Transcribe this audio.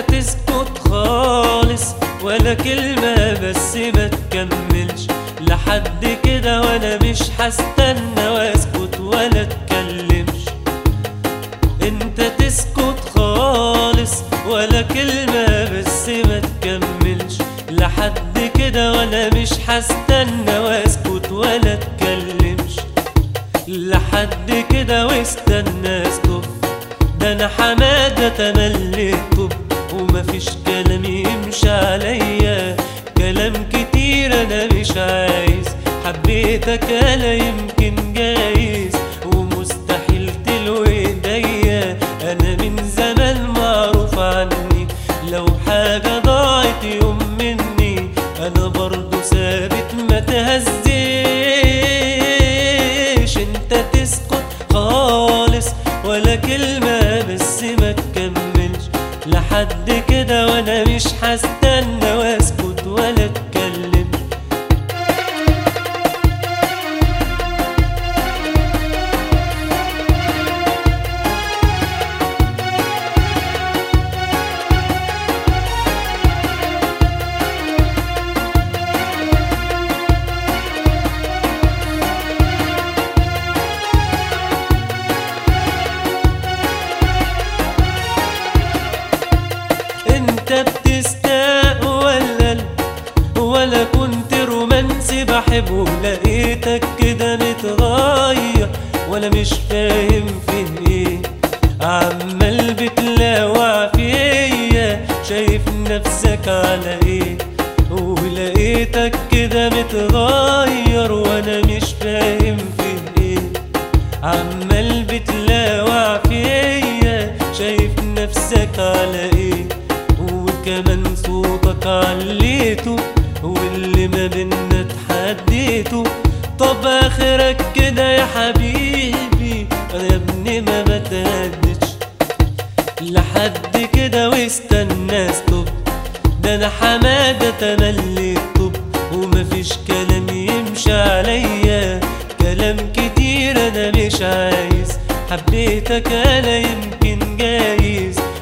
تسكت خالص ولا كلمة بس ما تكملش لحد كده وانا مش هستنى واسكت ولا اتكلمش انت تسكت خالص ولا كلمة بس ما تكملش لحد كده وانا مش هستنى واسكت ولا اتكلمش لحد كده واستنى اسكت ده انا حمادة تمليت طب ومفيش كلام يمشي عليا كلام كتير انا مش عايز حبيتك انا يمكن جايز ومستحيل تلو ايديا انا من زمان معروف عني لو حاجة ضاعت يوم مني انا برضو ثابت ما تهزيش انت تسكت خالص ولا كلمة بس ما تكملش لحد كده وانا مش هستنى واسكت ولا اتكلم انت بتستاء ولا ولا كنت رومانسي بحبه لقيتك كده متغير ولا مش فاهم فيه ايه عمال بتلاوع فيا شايف نفسك على ايه ولقيتك كده متغير وانا مش فاهم فيه ايه عمال بتلاوع فيا شايف نفسك على ايه وكمان صوتك عليته واللي ما بينا اتحديته طب اخرك كده يا حبيبي انا يا ابني ما بتهدش لحد كده واستنى ستوب ده انا حمادة تمليت طب ومفيش كلام يمشي عليا كلام كتير انا مش عايز حبيتك انا يمكن جايز